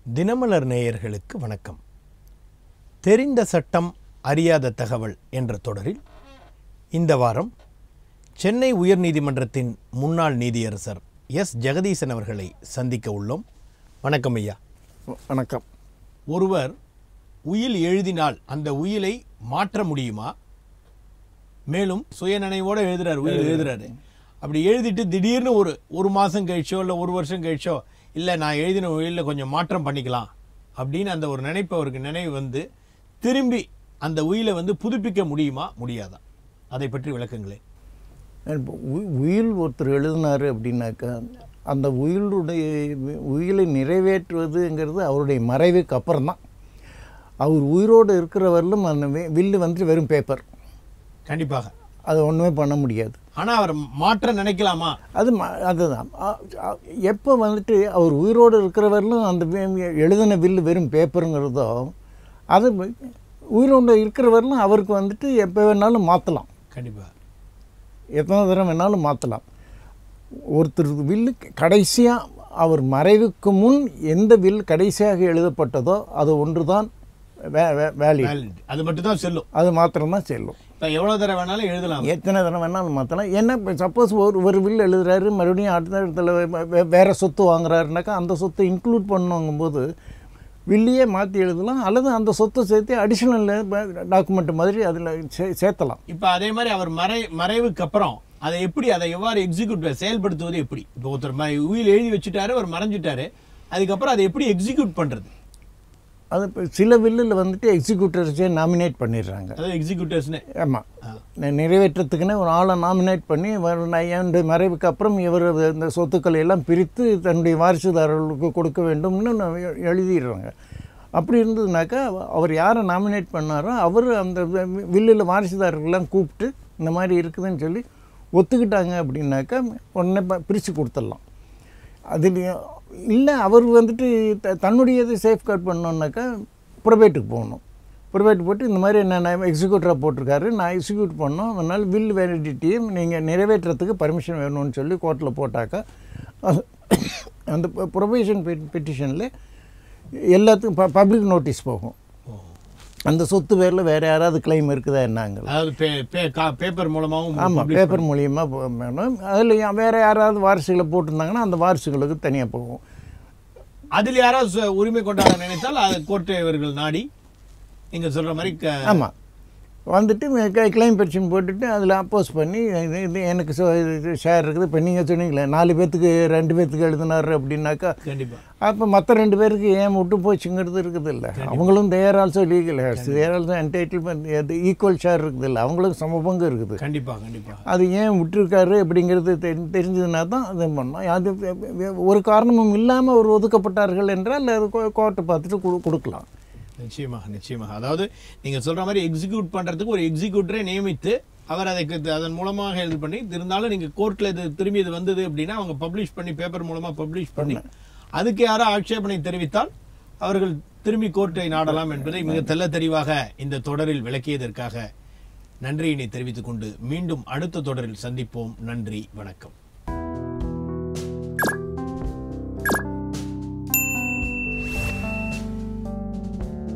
தினமலர் நேயர்களுக்கு வணக்கம் தெரிந்த சட்டம் அறியாத தகவல் என்ற தொடரில் இந்த வாரம் சென்னை உயர்நீதிமன்றத்தின் முன்னாள் நீதியரசர் எஸ் ஜெகதீசன் அவர்களை சந்திக்க உள்ளோம் வணக்கம் ஐயா வணக்கம் ஒருவர் உயில் எழுதினால் அந்த உயிலை மாற்ற முடியுமா மேலும் சுயநினைவோட எழுதுறாரு உயில் எழுதுறாரு அப்படி எழுதிட்டு திடீர்னு ஒரு ஒரு மாதம் கழிச்சோ இல்லை ஒரு வருஷம் கழிச்சோ இல்லை நான் எழுதின உயிலில் கொஞ்சம் மாற்றம் பண்ணிக்கலாம் அப்படின்னு அந்த ஒரு நினைப்பு அவருக்கு நினைவு வந்து திரும்பி அந்த உயிலை வந்து புதுப்பிக்க முடியுமா முடியாதா அதை பற்றி விளக்குங்களேன் இப்போ உ- உயில் ஒருத்தர் எழுதினார் அப்படின்னாக்கா அந்த உயிலுடைய உயிலை நிறைவேற்றுவதுங்கிறது அவருடைய மறைவுக்கு அப்புறம் தான் அவர் உயிரோடு இருக்கிறவரிலும் அந்த வி- வில்லு வந்து வெறும் பேப்பர் கண்டிப்பாக அது ஒன்றுமே பண்ண முடியாது ஆனால் அவர் மாற்ற நினைக்கலாமா அது ம- அதுதான் எப்போ வந்துட்டு அவர் உயிரோடு இருக்கிறவரிலும் அந்த வி- எழுதின வில்லு வெறும் பேப்பருங்கிறதோ அது உயிரோடு இருக்கிறவரிலும் அவருக்கு வந்துட்டு எப்போ வேணாலும் மாற்றலாம் கண்டிப்பாக எத்தனை தடவை வேணாலும் மாற்றலாம் ஒருத்தர் வில்லு கடைசியாக அவர் மறைவுக்கு முன் எந்த வில் கடைசியாக எழுதப்பட்டதோ அது ஒன்று தான் வே வேல்யூ Valid. அது மட்டும் தான் செல்லும் அது மாத்திரம்தான் செல்லும் இப்போ எவ்வளோ தடவை வேணாலும் எழுதலாம் எத்தனை தடவை வேணாலும் மாற்றலாம் என்ன சப்போஸ் ஒரு ஒரு வில் எழுதுறாரு மறுபடியும் அடுத்த இடத்துல வே- வே- வேற சொத்து வாங்குறாருனாக்கா அந்த சொத்தை இன்க்ளூட் பண்ணுங்கும்போது வில்லையே மாற்றி எழுதலாம் அல்லது அந்த சொத்தை சேர்த்து அடிஷ்னல் டாக்குமெண்ட் மாதிரி அதில் சே சேர்த்தலாம் இப்போ அதே மாதிரி அவர் மறை மறைவுக்கு அப்புறம் அதை எப்படி அதை எவ்வாறு எக்ஸிக்யூட் செயல்படுத்துவது எப்படி இப்போ ஒருத்தர் ம- உயில் எழுதி வச்சுட்டாரு அவர் மறைஞ்சிட்டாரு அதுக்கப்புறம் அதை எப்படி எக்ஸிக்யூட் பண்றது அது இப்போ சில வில்லில் வந்துட்டு எக்ஸிக்யூட்டர்ஸே நாமினேட் பண்ணிடுறாங்க அதாவது எக்ஸிக்யூட்டர்ஸ்னு ஆமாம் நிறைவேற்றத்துக்குன்னு ஒரு ஆளை நாமினேட் பண்ணி வர- நான் என்னுடைய மறைவுக்கு அப்புறம் இவர் இந்த சொத்துக்களை எல்லாம் பிரித்து தன்னுடைய வாரிசுதாரர்களுக்கு கொடுக்க வேண்டும்னு நான் எ- எழுதிடுறாங்க அப்படி இருந்ததுனாக்கா அவர் யாரை நாமினேட் பண்ணாரோ அவர் அந்த வில்லில் வாரிசுதாரர்கள்லாம் கூப்பிட்டு இந்த மாதிரி இருக்குதுன்னு சொல்லி ஒத்துக்கிட்டாங்க அப்படின்னாக்கா உடனே பிரித்து கொடுத்துடலாம் அதில் இல்லை அவர் வந்துட்டு த தன்னுடையதை சேஃப்கார்ட் பண்ணோன்னாக்கா ப்ரைவேட்டுக்கு போகணும் ப்ரைவேட் போட்டு இந்த மாதிரி என்ன நான் எக்ஸிக்யூட்டராக போட்டிருக்காரு நான் எக்ஸிக்யூட் பண்ணோம் அதனால் வில் வேலிடிட்டியும் நீங்கள் நிறைவேற்றுறதுக்கு பர்மிஷன் வேணும்னு சொல்லி கோர்ட்டில் போட்டாக்கா அது அந்த ப்ரொபேஷன் பெட்டிஷனில் எல்லாத்துக்கும் ப பப்ளிக் நோட்டீஸ் போகும் அந்த சொத்து பேரில் வேறு யாராவது கிளைம் இருக்குதா என்னங்க அதாவது பே- பே- கா- பேப்பர் மூலமாகவும் ஆமாம் publish பேப்பர் மூலியமாக வேணும் அதில் வேறு யாராவது வாரிசுகளை போட்டிருந்தாங்கன்னா அந்த வாரிசுகளுக்கு தனியாக போகும் அதில் யாராவது சு- உரிமை கொண்டாட நினைத்தால் அது கோர்ட்டு இவர்கள் நாடி நீங்க சொல்ற மாதிரி க- ஆமாம் வந்துட்டு கிளைம் பெட்டிஷன் போட்டுட்டு அதில் அப்போஸ் பண்ணி இது இது எனக்கு ஷேர் இருக்குது இப்போ நீங்கள் சொன்னீங்களே நாலு பேர்த்துக்கு ரெண்டு பேர்த்துக்கு எழுதினாரு அப்படின்னாக்கா கண்டிப்பா அப்போ மற்ற ரெண்டு பேருக்கு ஏன் விட்டு போச்சுங்கிறது இருக்குது இல்லை அவங்களும் there also legal there also entitlement equal share இருக்குது இல்லை அவங்களுக்கு சம பங்கு இருக்குது கண்டிப்பா கண்டிப்பா அது ஏன் விட்டுருக்காரு அப்படிங்கிறது தெரி- தெரிஞ்சதுன்னா தான் அது பண்ணோம் அது வெ- வெ- ஒரு காரணமும் இல்லாமல் அவர் ஒதுக்கப்பட்டார்கள் என்றால் அது கோர்ட்டை பார்த்துட்டு கொடு கொடுக்கலாம் நிச்சயமாக நிச்சயமாக அதாவது நீங்க சொல்ற மாதிரி எக்ஸிக்யூட் பண்றதுக்கு ஒரு எக்ஸிக்யூட்டரை நியமித்து அவர் அதை கு- அதன் மூலமாக இது பண்ணி இருந்தாலும் நீங்க கோர்ட்ல இது திரும்பி இது வந்தது அப்படின்னா அவங்க பப்ளிஷ் பண்ணி பேப்பர் மூலமா பப்ளிஷ் பண்ணி அதுக்கு யாரோ ஆட்சேபனை தெரிவித்தால் அவர்கள் திரும்பி கோர்ட்டை நாடலாம் என்பதை மிக தெள்ள தெளிவாக இந்த தொடரில் விளக்கியதற்காக நன்றியினை தெரிவித்துக் கொண்டு மீண்டும் அடுத்த தொடரில் சந்திப்போம் நன்றி வணக்கம்